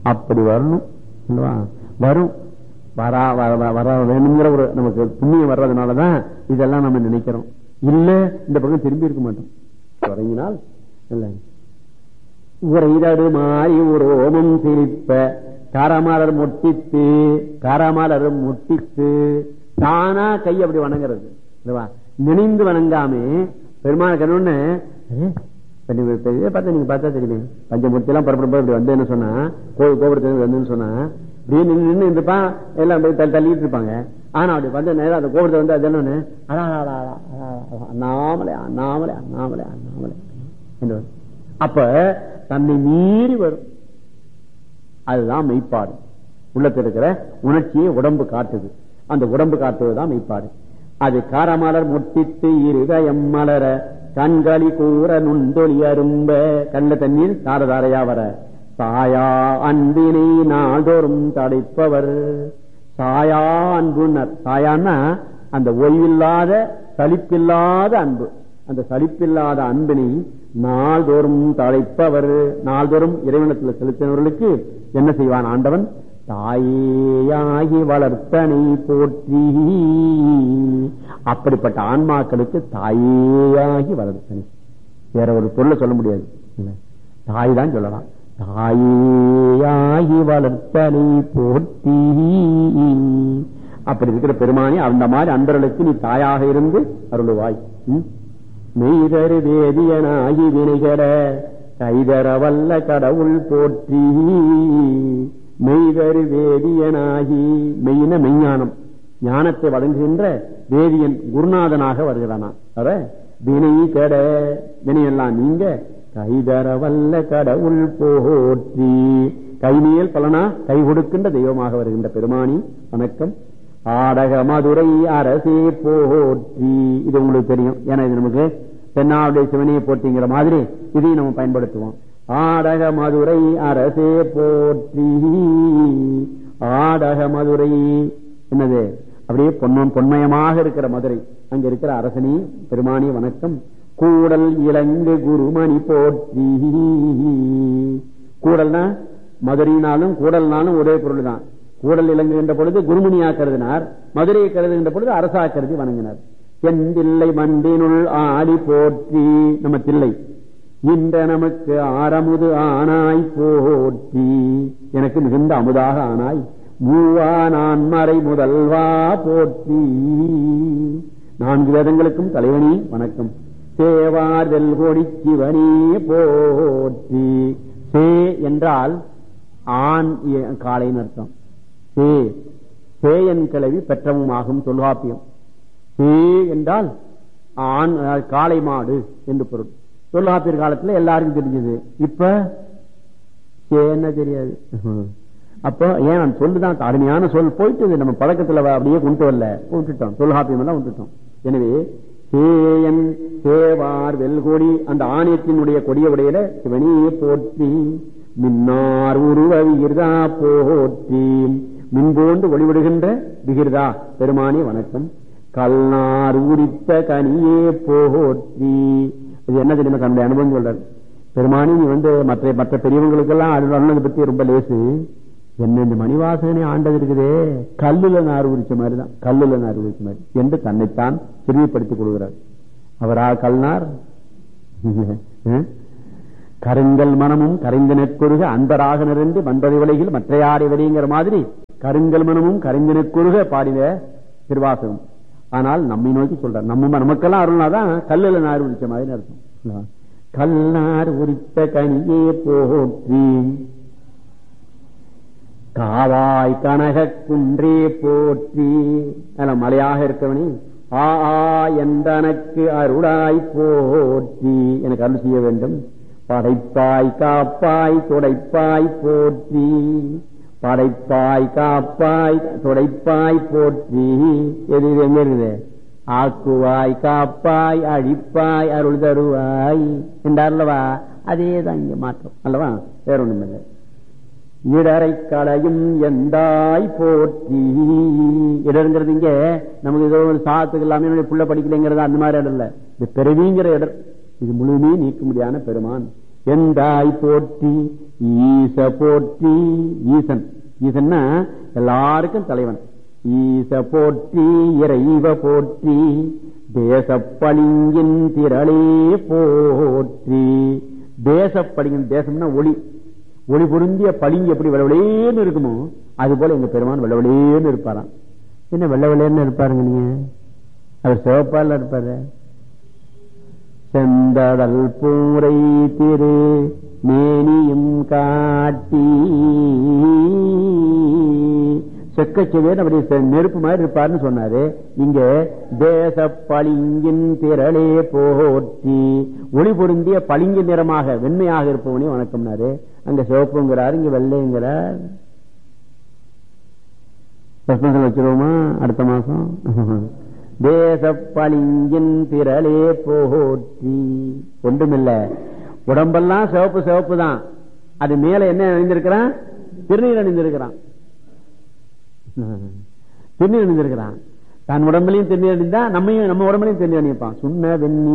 அப்படி வரணும் இல்லவா வரும் வரா வர வர- வர வேணுங்கிற ஒரு நமக்கு புண்ணியம் வர்றதுனாலதான் இதெல்லாம் நம்ம நினைக்கிறோம் இல்ல இந்த பக்கம் திரும்பி இருக்க மாட்டோம் தொடங்கினால் இல்ல உரைதடு மாறி ஒரு ஓமம் சிரிப்ப காரமாலர் முட்டித்து காரமாலர் முட்டித்து தானா கை அப்படி வணங்குறது இல்லவா நினைந்து வணங்காமே பெருமாள் கண்ணு பார்த்தா நீங்க பார்த்தா தெரியுமே பஞ்சமூர்த்தி எல்லாம் பரப்பரப்பா இப்படி வந்து என்ன சொன்னா கோவில் கோபுரத்துல வந்துன்னு சொன்னா இப்படியே நின்று நின்று இருப்பான் எல்லாம் அப்படியே தள்ளி- தள்ளிட்டு இருப்பாங்க ஆனா அப்படி வந்து நேரம் அந்த கோபுரத்தை வந்து அது என்ன அண்ணாமலை அண்ணாமலை அண்ணாமலை அண்ணாமலை என்று வரும். அப்ப தன்னை மீறி வரும் அதுதான் மெய்ப்பாடு உள்ளத்தில் இருக்கிற உணர்ச்சியை உடம்பு காட்டுது அந்த உடம்பு காட்டுவதுதான் மெய்ப்பாடு அது காரமலர் முட்டித்து இருதயம் மலர கண்களி கூற நுண்டொலி அரும்ப கண்ட தண்ணீர் தாரதாரையா வர சாயா அன்பினை நாள்தோறும் தடைப்பவர் சாயா அன்புனர் சாயான்னா அந்த ஓய்வில்லாத சலிப்பில்லாத அன்பு அந்த சலிப்பில்லாத அன்பினை நாள்தோறும் தழைப்பவர் நாள்தோறும் இறைவனத்தில் செலுத்தினவர்களுக்கு என்ன செய்வான் ஆண்டவன் தாயேயாகி வளர்த்தனை போற்றி அப்படிப்பட்ட ஆன்மாக்களுக்கு தாயேயாகி வளர்த்தனை வேற ஒரு பொருளை சொல்ல முடியாது இல்ல. தாய் தான் சொல்லலாம் தாயேயாகி வளர்த்தனை போற்றி அப்படி இருக்கிற பெருமானி அந்த மாதிரி அன்பர்களுக்கு நீ தாயாக இருந்து அருளுவாய் ம்? மெய்தரு வேதியனாகி வினைகட கைதர வல்ல கடவுள் போற்றி மெய்தரு வேதியனாகி மெய்ன மெய்ஞானம் ஞானத்தை வழங்குகின்ற வேதியன் குருநாதனாக வருகிறானா அவ வினை கட வினையெல்லாம் நீங்க கைதர வல்ல கடவுள் போற்றி கைமேல் பலனா கை கொடுக்கின்ற தெய்வமாக வருகின்ற பெருமானி வணக்கம் ஆடக மதுரை அரசே போற்றி இது உங்களுக்கு தெரியும் ஏன்னா இது நமக்கு தென்னாவுடைய சிவனையை போற்றிங்கிற மாதிரி இதையும் நம்ம பயன்படுத்துவோம் ஆடக மதுரை அரசே போற்றி ஆடக மதுரை என்னது அப்படியே பொன்மம் பொன்மயமாக இருக்கிற மதுரை அங்க இருக்கிற அரசனி பெருமானி வணக்கம் கூடல் இலங்கு குருமணி போற்றி கூடல்னா மதுரையினாலும் கூடல்னாலும் ஒரே பொருள் தான் கூடல் இலங்குகின்ற பொழுது குருமணியா கருதினார் மதுரையை கருதுகின்ற பொழுது அரசா கருதி வணங்கினார் எந்தில்லை மண்டினுள் ஆடி போற்றி நம்ம தில்லை இன்ற நமக்கு ஆரமுது ஆனாய் போற்றி எனக்கு மிகுந்த அமுதாக ஆனாய் மூவா நான் மறை முதல்வா போற்றி நான்கு வேதங்களுக்கும் தலைவனி வணக்கம் சேவார் வெல்கொடி சிவனே போற்றி சே என்றால் ஆண் எ- காளைன்னு அர்த்தம் சே சேயன் கிளவி பெற்றவும் ஆகும் தொல்காப்பியம் சே என்றால் ஆண் அதாவது காளை மாடு என்று பொருள் தொல்காப்பியர் காலத்துல எல்லாருக்கும் தெரிஞ்சது இப்ப என்ன தெரியாது அப்போ ஏன் நான் சொல்லுதான் அருமையான சொல் போயிட்டு நம்ம பழக்கத்துல வ- அப்படியே கொண்டு வரல விட்டுட்டோம் தொல்காப்பியம் எல்லாம் விட்டுட்டோம் எனவே சேயன் சேவார் வெல்கொடி அந்த ஆணையத்தினுடைய கொடிய உடையில சிவனியே போற்றி மின்னார் உருவ விகிர்தா போற்றி மின்போண்டு ஒளிவிடுகின்ற விகிர்தா பெருமானி வணக்கம் கல்நார் உரித்த கனியே போற்றி இது என்ன தெரியுமா தன்னுடைய அனுபவம் சொல்றாரு பெருமானி நீ வந்து மற்ற மற்ற பெரியவங்களுக்கெல்லாம் அருள் அருளதை பத்தி ரொம்ப லேசு என்ன இந்த மணிவாசகனை ஆண்டது இருக்குதே கல்லுல நார் உரிச்ச மாதிரிதான் கல்லுல நார் உரிச்ச மாதிரி என்று தன்னைத்தான் சிறுமைப்படுத்திக் கொள்கிறார் அவரா கல்நார் அஹ்? கருங்கல் மனமும் கரைந்து நெற்குருக அன்பராக நிறைந்து வன்பதை விலையில் மற்றையாரை விலைங்கிற மாதிரி கருங்கல் மனமும் கரைந்து நெற்குருக பாடின திருவாசகம் ஆனால் நம்மை நோக்கி சொல்றார் நம்ம நமக்கெல்லாம் அருள்னாதான் கல்லுல நார் உரிச்ச மாதிரி அர்த்தம் கல்லார் உரித்த கனியே போற்றி காவாய் கனக குன்றே போற்றி அல்ல மலையாக இருக்கவனே ஆ ஆ என்றனக்கு அருளாய் போற்றி எனக்கு அருள் செய்ய வேண்டும் படைப்பாய் காப்பாய் துடைப்பாய் போற்றி படைப்பாய் காப்பாய் துடைப்பாய் போற்றி எது இது எங்க இருக்குது ஆக்குவாய் காப்பாய் அழிப்பாய் அருள் தருவாய் என்றார்லவா அதேதான் இங்க மாற்றம் அல்லவா வேற ஒண்ணும் இல்லை இடரை களையும் எந்தாய் போற்றி இடருங்கிறது இங்க நமக்கு ஏதோ ஒரு சாத்துக்கு எல்லாமே என்னுடைய புள்ள படிக்கலைங்கிறது அந்த மாதிரி இடம் இல்ல இது பிறவிங்கிற இடம் இது முழுமே நீக்க முடியாத பெருமான் எந்தாய் போற்றி ஈச போற்றி ஈசன் ஈசன்னா எல்லாருக்கும் தலைவன் ஈச போற்றி இறைவ போற்றி தேசப்பளிங்கின் திரளே போற்றி தேசப்பளிங்கின் தேசம்னா ஒளி ஒளி பொருந்திய பளிங்கு எப்படி வெள்ளவெளேன்னு இருக்குமோ அது போல எங்க பெருமான் வெள்ளவெளேன்னு இருப்பாராம் என்ன வெள்ளவெளேன்னு இருப்பாருங்க நீங்க அவர் சிவப்பால இருப்பாரு செந்தடல் பூரை திரு மேனியும் காட்டி செக்கச்செவேன் அப்படி செ- நெருப்பு மாதிரி இருப்பாருன்னு சொன்னாரு இங்க தேச பளிங்கின் திரளே போற்றி ஒளி பொருந்திய பளிங்கு நிறமாக வெண்மையாக இருப்பவனே வணக்கம்னாரு அங்க சிவப்புங்கிறார் இங்க வெள்ளைங்கிறார் சஸ்பென்ஷன் வச்சிருவோமா அடுத்த மாசம் தேச பளிங்கின் திரளே போற்றி ஒன்றுமில்ல உடம்பெல்லாம் சிவப்பு சிவப்பு தான் அது மேல என்ன அணிந்திருக்கிறான் திருநீர் அணிந்திருக்கிறான் திருநீர் அணிந்திருக்கிறான் தன் உடம்புலையும் திருநீர் அணிந்தா நம்மையும் நம்ம உடம்புலையும் திருநீர் அணிப்பான் சுண்ண வெண்ணி